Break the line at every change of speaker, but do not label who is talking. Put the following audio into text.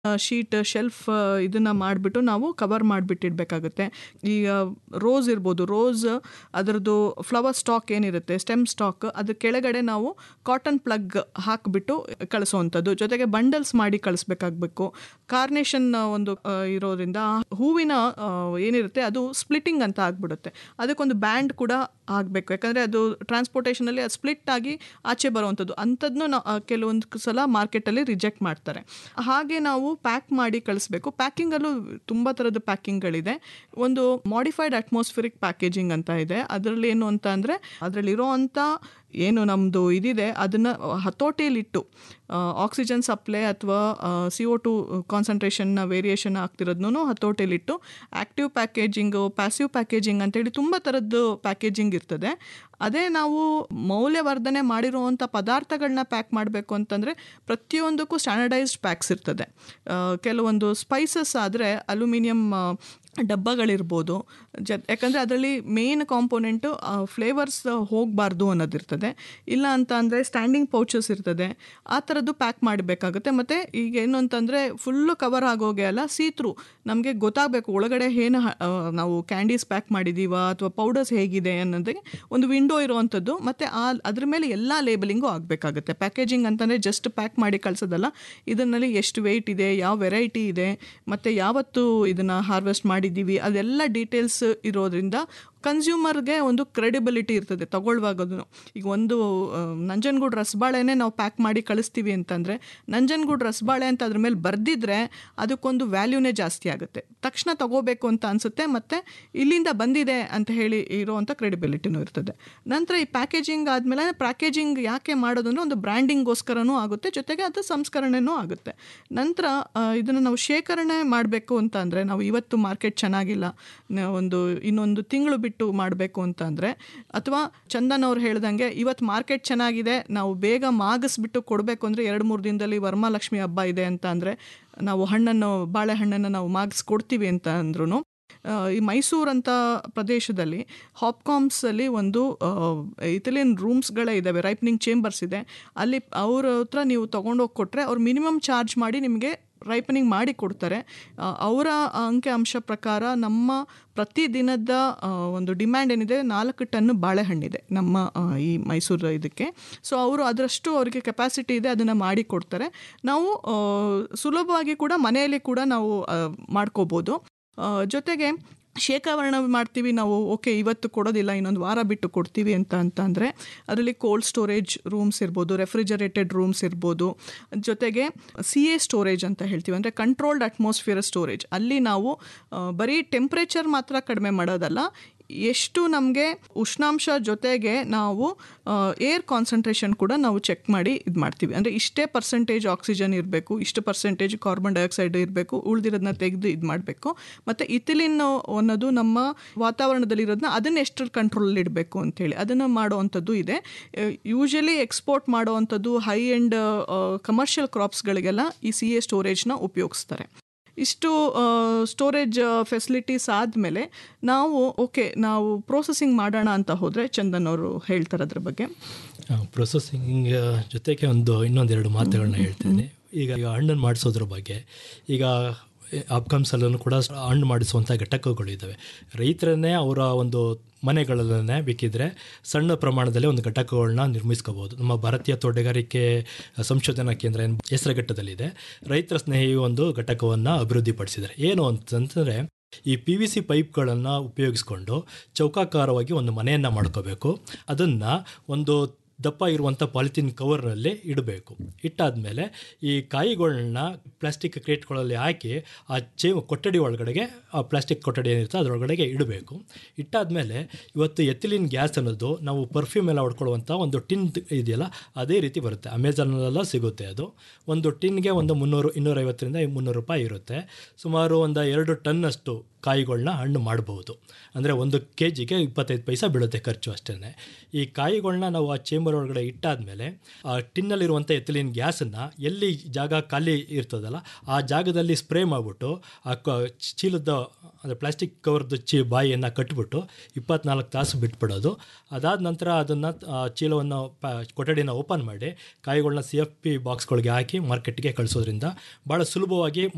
sheet shelf ಇದನ್ನು ಮಾಡಿಬಿಟ್ಟು ನಾವು ಕವರ್ ಮಾಡಿಬಿಟ್ಟಿಡ್ಬೇಕಾಗುತ್ತೆ ಈಗ ರೋಸ್ ಇರ್ಬೋದು ರೋಸ್ ಅದರದ್ದು ಫ್ಲವರ್ ಸ್ಟಾಕ್ ಏನಿರುತ್ತೆ ಸ್ಟೆಮ್ ಸ್ಟಾಕ್ ಅದ್ರ ಕೆಳಗಡೆ ನಾವು ಕಾಟನ್ ಪ್ಲಗ್ ಹಾಕಿಬಿಟ್ಟು ಕಳಿಸೋವಂಥದ್ದು ಜೊತೆಗೆ ಬಂಡಲ್ಸ್ ಮಾಡಿ ಕಳಿಸ್ಬೇಕಾಗಬೇಕು ಕಾರ್ನೇಷನ್ ಒಂದು ಆ, ಇರೋದ್ರಿಂದ ಹೂವಿನ ಆ, ಏನಿರುತ್ತೆ ಅದು ಸ್ಪ್ಲಿಟ್ಟಿಂಗ್ ಅಂತ ಆಗ್ಬಿಡುತ್ತೆ ಅದಕ್ಕೊಂದು ಬ್ಯಾಂಡ್ ಕೂಡ ಆಗಬೇಕು ಯಾಕಂದರೆ ಅದು ಟ್ರಾನ್ಸ್ಪೋರ್ಟೇಷನಲ್ಲಿ ಅದು ಸ್ಪ್ಲಿಟ್ ಆಗಿ ಆಚೆ ಬರುವಂಥದ್ದು ಅಂಥದ್ದನ್ನು ನಾ ಕೆಲವೊಂದು ಸಲ ಮಾರ್ಕೆಟಲ್ಲಿ ರಿಜೆಕ್ಟ್ ಮಾಡ್ತಾರೆ ಹಾಗೆ ನಾವು ಪ್ಯಾಕ್ ಮಾಡಿ ಕಳಿಸ್ಬೇಕು ಪ್ಯಾಕಿಂಗಲ್ಲೂ ತುಂಬ ಥರದ ಪ್ಯಾಕಿಂಗ್ಗಳಿದೆ ಒಂದು ಮಾಡಿಫೈಡ್ ಅಟ್ಮಾಸ್ಫಿರಿಕ್ ಪ್ಯಾಕೇಜಿಂಗ್ ಅಂತ ಇದೆ ಅದರಲ್ಲಿ ಏನು ಅಂತ ಅಂದರೆ ಅದರಲ್ಲಿರೋ ಅಂಥ ಏನು ನಮ್ಮದು ಇದಿದೆ ಅದನ್ನು ಹತೋಟಿಯಲ್ಲಿಟ್ಟು ಆಕ್ಸಿಜನ್ ಸಪ್ಲೈ ಅಥವಾ ಸಿ ಒ ಟು ಕಾನ್ಸಂಟ್ರೇಷನ್ನ ವೇರಿಯೇಷನ್ ಆಗ್ತಿರೋದನ್ನು ಹತೋಟಿಯಲ್ಲಿಟ್ಟು ಆ್ಯಕ್ಟಿವ್ ಪ್ಯಾಕೇಜಿಂಗು ಪ್ಯಾಸಿವ್ ಪ್ಯಾಕೇಜಿಂಗ್ ಅಂತೇಳಿ ತುಂಬ ಥರದ್ದು ಪ್ಯಾಕೇಜಿಂಗ್ ಇರ್ತದೆ ಅದೇ ನಾವು ಮೌಲ್ಯವರ್ಧನೆ ಮಾಡಿರುವಂಥ ಪದಾರ್ಥಗಳನ್ನ ಪ್ಯಾಕ್ ಮಾಡಬೇಕು ಅಂತಂದರೆ ಪ್ರತಿಯೊಂದಕ್ಕೂ ಸ್ಟ್ಯಾಂಡರ್ಡೈಸ್ಡ್ ಪ್ಯಾಕ್ಸ್ ಇರ್ತದೆ ಆ, ಕೆಲವೊಂದು ಸ್ಪೈಸಸ್ ಆದರೆ ಅಲ್ಯೂಮಿನಿಯಂ ಡಬ್ಬಗಳಿರ್ಬೋದು ಜ ಯಾಕಂದರೆ ಅದರಲ್ಲಿ ಮೇನ್ ಕಾಂಪೋನೆಂಟು ಫ್ಲೇವರ್ಸ್ ಹೋಗಬಾರ್ದು ಅನ್ನೋದಿರ್ತದೆ ಇಲ್ಲ ಅಂತ ಅಂದರೆ ಸ್ಟ್ಯಾಂಡಿಂಗ್ ಪೌಚಸ್ ಇರ್ತದೆ ಆ ಥರದ್ದು ಪ್ಯಾಕ್ ಮಾಡಬೇಕಾಗುತ್ತೆ ಮತ್ತು ಈಗ ಏನು ಅಂತಂದರೆ ಫುಲ್ಲು ಕವರ್ ಆಗೋಗೆ ಅಲ್ಲ ಸೀತ್ರು ನಮಗೆ ಗೊತ್ತಾಗಬೇಕು ಒಳಗಡೆ ಏನು ಹ- ಆ, ನಾವು ಕ್ಯಾಂಡೀಸ್ ಪ್ಯಾಕ್ ಮಾಡಿದ್ದೀವ ಅಥವಾ ಪೌಡರ್ಸ್ ಹೇಗಿದೆ ಅನ್ನೋದಕ್ಕೆ ಒಂದು ವಿಂಡೋ ಇರುವಂಥದ್ದು ಮತ್ತು ಆ ಅದ್ರ ಮೇಲೆ ಎಲ್ಲ ಲೇಬಲಿಂಗು ಆಗಬೇಕಾಗುತ್ತೆ ಪ್ಯಾಕೇಜಿಂಗ್ ಅಂತಂದರೆ ಜಸ್ಟ್ ಪ್ಯಾಕ್ ಮಾಡಿ ಕಳಿಸೋದಲ್ಲ ಇದರಲ್ಲಿ ಎಷ್ಟು ವೆಯ್ಟ್ ಇದೆ ಯಾವ ವೆರೈಟಿ ಇದೆ ಮತ್ತು ಯಾವತ್ತು ಇದನ್ನು ಹಾರ್ವೆಸ್ಟ್ ಮಾಡಿದ್ದೀವಿ ಅದೆಲ್ಲ ಡೀಟೇಲ್ಸ್ ಇರೋದ್ರಿಂದ ಕನ್ಸ್ಯೂಮರ್ಗೆ ಒಂದು ಕ್ರೆಡಿಬಿಲಿಟಿ ಇರ್ತದೆ ತಗೊಳ್ವಾಗೋದು ಈಗ ಒಂದು ಆ, ನಂಜನಗೂಡು ರಸಬಾಳೆನೇ ನಾವು ಪ್ಯಾಕ್ ಮಾಡಿ ಕಳಿಸ್ತೀವಿ ಅಂತಂದರೆ ನಂಜನಗೂಡು ರಸಬಾಳೆ ಅಂತ ಅದ್ರ ಮೇಲೆ ಬರೆದಿದ್ರೆ ಅದಕ್ಕೊಂದು ವ್ಯಾಲ್ಯೂನೇ ಜಾಸ್ತಿ ಆಗುತ್ತೆ ತಕ್ಷಣ ತಗೋಬೇಕು ಅಂತ ಅನಿಸುತ್ತೆ ಮತ್ತು ಇಲ್ಲಿಂದ ಬಂದಿದೆ ಅಂತ ಹೇಳಿ ಇರೋವಂಥ ಕ್ರೆಡಿಬಿಲಿಟಿನೂ ಇರ್ತದೆ ನಂತರ ಈ ಪ್ಯಾಕೇಜಿಂಗ್ ಆದಮೇಲೆ ಪ್ಯಾಕೇಜಿಂಗ್ ಯಾಕೆ ಮಾಡೋದು ಅಂದರೆ ಒಂದು ಬ್ರ್ಯಾಂಡಿಂಗ್ಗೋಸ್ಕರನೂ ಆಗುತ್ತೆ ಜೊತೆಗೆ ಅದು ಸಂಸ್ಕರಣೆನೂ ಆಗುತ್ತೆ ನಂತರ ಇದನ್ನು ನಾವು ಶೇಖರಣೆ ಮಾಡಬೇಕು ಅಂತ ಅಂದರೆ ನಾವು ಇವತ್ತು ಮಾರ್ಕೆಟ್ ಚೆನ್ನಾಗಿಲ್ಲ ನ- ಒಂದು ಇನ್ನೊಂದು ತಿಂಗಳು ಬಿಟ್ಟು ಮಾಡಬೇಕು ಅಂತ ಅಂದರೆ ಅಥವಾ ಚಂದನ್ ಅವ್ರು ಹೇಳ್ದಂಗೆ ಇವತ್ತು ಮಾರ್ಕೆಟ್ ಚೆನ್ನಾಗಿದೆ ನಾವು ಬೇಗ ಮಾಗಿಸ್ಬಿಟ್ಟು ಕೊಡಬೇಕು ಅಂದರೆ ಎರಡು ಮೂರು ದಿನದಲ್ಲಿ ವರಮಹಾಲಕ್ಷ್ಮಿ ಹಬ್ಬ ಇದೆ ಅಂತ ಅಂದರೆ ನಾವು ಹಣ್ಣನ್ನು ಬಾಳೆಹಣ್ಣನ್ನು ನಾವು ಮಾಗಿಸ್ ಕೊಡ್ತೀವಿ ಅಂತ ಅಂದ್ರೂ ಈ ಮೈಸೂರಂಥ ಪ್ರದೇಶದಲ್ಲಿ ಹಾಪ್ಕಾಮ್ಸಲ್ಲಿ ಒಂದು ಇಟಲಿಯನ್ ರೂಮ್ಸ್ಗಳೇ ಇದ್ದಾವೆ ರೈಪ್ನಿಂಗ್ ಚೇಂಬರ್ಸ್ ಇದೆ ಅಲ್ಲಿ ಅವ್ರ ಹತ್ರ ನೀವು ತೊಗೊಂಡೋಗಿ ಕೊಟ್ಟರೆ ಅವ್ರು ಮಿನಿಮಮ್ ಚಾರ್ಜ್ ಮಾಡಿ ನಿಮಗೆ ರೈಪನಿಂಗ್ ಮಾಡಿ ಕೊಡ್ತಾರೆ ಆ, ಅವರ ಅಂಕಿ ಅಂಶ ಪ್ರಕಾರ ನಮ್ಮ ಪ್ರತಿದಿನದ ಆ, ಒಂದು ಡಿಮ್ಯಾಂಡ್ ಏನಿದೆ ನಾಲ್ಕು ಟನ್ ಬಾಳೆಹಣ್ಣಿದೆ ನಮ್ಮ ಆ, ಈ ಮೈಸೂರು ಇದಕ್ಕೆ ಸೊ ಅವರು ಅದರಷ್ಟು ಅವರಿಗೆ ಕೆಪಾಸಿಟಿ ಇದೆ ಅದನ್ನು ಮಾಡಿ ಕೊಡ್ತಾರೆ ನಾವು ಆ, ಸುಲಭವಾಗಿ ಕೂಡ ಮನೆಯಲ್ಲಿ ಕೂಡ ನಾವು ಆ, ಮಾಡ್ಕೋಬೋದು ಆ, ಜೊತೆಗೆ ಶೇಖರಣೆ ಮಾಡ್ತೀವಿ ನಾವು ಓಕೆ ಇವತ್ತು ಕೊಡೋದಿಲ್ಲ ಇನ್ನೊಂದು ವಾರ ಬಿಟ್ಟು ಕೊಡ್ತೀವಿ ಅಂತ ಅಂತ ಅಂದರೆ ಅದರಲ್ಲಿ ಕೋಲ್ಡ್ ಸ್ಟೋರೇಜ್ ರೂಮ್ಸ್ ಇರ್ಬೋದು ರೆಫ್ರಿಜರೇಟೆಡ್ ರೂಮ್ಸ್ ಇರ್ಬೋದು ಜೊತೆಗೆ ಸಿ ಎ ಸ್ಟೋರೇಜ್ ಅಂತ ಹೇಳ್ತೀವಿ ಅಂದರೆ ಕಂಟ್ರೋಲ್ಡ್ ಅಟ್ಮಾಸ್ಫಿಯರ್ ಸ್ಟೋರೇಜ್ ಅಲ್ಲಿ ನಾವು ಆ, ಬರೀ ಟೆಂಪ್ರೇಚರ್ ಮಾತ್ರ ಕಡಿಮೆ ಮಾಡೋದಲ್ಲ ಎಷ್ಟು ನಮಗೆ ಉಷ್ಣಾಂಶ ಜೊತೆಗೆ ನಾವು ಏರ್ ಕಾನ್ಸಂಟ್ರೇಷನ್ ಕೂಡ ನಾವು ಚೆಕ್ ಮಾಡಿ ಇದು ಮಾಡ್ತೀವಿ ಅಂದರೆ ಇಷ್ಟೇ ಪರ್ಸೆಂಟೇಜ್ ಆಕ್ಸಿಜನ್ ಇರಬೇಕು ಇಷ್ಟು ಪರ್ಸೆಂಟೇಜ್ ಕಾರ್ಬನ್ ಡೈಆಕ್ಸೈಡ್ ಇರಬೇಕು ಉಳಿದಿರೋದನ್ನ ತೆಗೆದು ಇದು ಮಾಡಬೇಕು ಮತ್ತು ಇಥಿಲಿನ್ ಅನ್ನೋದು ನಮ್ಮ ವಾತಾವರಣದಲ್ಲಿರೋದನ್ನ ಅದನ್ನ ಎಷ್ಟು ಕಂಟ್ರೋಲಲ್ಲಿ ಇಡಬೇಕು ಅಂತೇಳಿ ಅದನ್ನು ಮಾಡುವಂಥದ್ದು ಇದೆ ಯೂಶಲಿ ಎಕ್ಸ್ಪೋರ್ಟ್ ಮಾಡುವಂಥದ್ದು ಹೈ ಎಂಡ್ ಕಮರ್ಷಿಯಲ್ ಕ್ರಾಪ್ಸ್ಗಳಿಗೆಲ್ಲ ಈ ಸಿ ಎ ಸ್ಟೋರೇಜ್ನ ಉಪಯೋಗಿಸ್ತಾರೆ ಇಷ್ಟು ಸ್ಟೋರೇಜ್ ಫೆಸಿಲಿಟೀಸ್ ಆದಮೇಲೆ ನಾವು ಓಕೆ ನಾವು ಪ್ರೋಸೆಸಿಂಗ್ ಮಾಡೋಣ ಅಂತ ಹೋದರೆ ಚಂದನ್ ಅವರು ಹೇಳ್ತಾರೆ ಅದ್ರ ಬಗ್ಗೆ
ಪ್ರೊಸೆಸಿಂಗ್ ಜೊತೆಗೆ ಒಂದು ಇನ್ನೊಂದೆರಡು ಮಾತುಗಳನ್ನ ಹೇಳ್ತೀನಿ ಈಗ ಈಗ ಹಣ್ಣನ್ನು ಮಾಡಿಸೋದ್ರ ಬಗ್ಗೆ ಈಗ ಅಪ್ಕಮ್ಸಲ್ಲೂ ಕೂಡ ಹಣ್ಣು ಮಾಡಿಸುವಂಥ ಘಟಕಗಳು ಇದ್ದಾವೆ ರೈತರನ್ನೇ ಅವರ ಒಂದು ಮನೆಗಳಲ್ಲೇ ಬೇಕಿದ್ರೆ ಸಣ್ಣ ಪ್ರಮಾಣದಲ್ಲಿ ಒಂದು ಘಟಕಗಳನ್ನ ನಿರ್ಮಿಸ್ಕೋಬೋದು ನಮ್ಮ ಭಾರತೀಯ ತೋಟಗಾರಿಕೆ ಸಂಶೋಧನಾ ಕೇಂದ್ರ ಏನು ಹೆಸರುಘಟ್ಟದಲ್ಲಿದೆ ರೈತರ ಸ್ನೇಹಿ ಒಂದು ಘಟಕವನ್ನು ಅಭಿವೃದ್ಧಿಪಡಿಸಿದ್ದಾರೆ ಏನು ಅಂತಂದರೆ ಈ ಪಿ ವಿ ಸಿ ಪೈಪ್ಗಳನ್ನು ಉಪಯೋಗಿಸ್ಕೊಂಡು ಚೌಕಾಕಾರವಾಗಿ ಒಂದು ಮನೆಯನ್ನು ಮಾಡ್ಕೋಬೇಕು ಅದನ್ನು ಒಂದು ದಪ್ಪ ಇರುವಂಥ ಪಾಲಿಥಿನ್ ಕವರ್ನಲ್ಲಿ ಇಡಬೇಕು ಇಟ್ಟಾದಮೇಲೆ ಈ ಕಾಯಿಗಳನ್ನ ಪ್ಲಾಸ್ಟಿಕ್ ಕ್ರೇಟ್ಗಳಲ್ಲಿ ಹಾಕಿ ಆ ಚೇ ಕೊಠಡಿ ಒಳಗಡೆಗೆ ಆ ಪ್ಲಾಸ್ಟಿಕ್ ಕೊಠಡಿ ಏನಿರುತ್ತೆ ಅದರೊಳಗಡೆಗೆ ಇಡಬೇಕು ಇಟ್ಟಾದಮೇಲೆ ಇವತ್ತು ಎಥಿಲಿನ್ ಗ್ಯಾಸ್ ಅನ್ನೋದು ನಾವು ಪರ್ಫ್ಯೂಮ್ ಎಲ್ಲ ಹೊಡ್ಕೊಳ್ಳುವಂಥ ಒಂದು ಟಿನ್ ಇದೆಯಲ್ಲ ಅದೇ ರೀತಿ ಬರುತ್ತೆ ಅಮೆಝಾನಲ್ಲೆಲ್ಲ ಸಿಗುತ್ತೆ ಅದು ಒಂದು ಟಿನ್ಗೆ ಒಂದು ಮುನ್ನೂರು ಇನ್ನೂರೈವತ್ತರಿಂದ ಮುನ್ನೂರು ರೂಪಾಯಿ ಇರುತ್ತೆ ಸುಮಾರು ಒಂದು ಎರಡು ಟನ್ನಷ್ಟು ಕಾಯಿಗಳನ್ನ ಹಣ್ಣು ಮಾಡಬಹುದು ಅಂದರೆ ಒಂದು ಕೆ ಜಿಗೆ ಇಪ್ಪತ್ತೈದು ಪೈಸೆ ಬೀಳುತ್ತೆ ಖರ್ಚು ಅಷ್ಟೇ ಈ ಕಾಯಿಗಳನ್ನ ನಾವು ಆ ಚೇಂಬರ್ ಒಳಗಡೆ ಇಟ್ಟಾದಮೇಲೆ ಆ ಟಿನ್ನಲ್ಲಿರುವಂಥ ಎಥಿಲಿನ್ ಗ್ಯಾಸನ್ನು ಎಲ್ಲಿ ಜಾಗ ಖಾಲಿ ಇರ್ತದಲ್ಲ ಆ ಜಾಗದಲ್ಲಿ ಸ್ಪ್ರೇ ಮಾಡಿಬಿಟ್ಟು ಆ ಕ ಚೀಲದ ಅಂದರೆ ಪ್ಲಾಸ್ಟಿಕ್ ಕವರ್ದು ಚಿ ಬಾಯಿಯನ್ನು ಕಟ್ಬಿಟ್ಟು ಇಪ್ಪತ್ನಾಲ್ಕು ತಾಸು ಬಿಟ್ಬಿಡೋದು ಅದಾದ ನಂತರ ಅದನ್ನು ಚೀಲವನ್ನು ಪ ಕೊಠಡಿನ ಓಪನ್ ಮಾಡಿ ಕಾಯಿಗಳನ್ನ ಸಿ ಎಫ್ ಪಿ ಬಾಕ್ಸ್ಗಳಿಗೆ ಹಾಕಿ ಮಾರ್ಕೆಟ್ಗೆ ಕಳಿಸೋದ್ರಿಂದ ಭಾಳ ಸುಲಭವಾಗಿ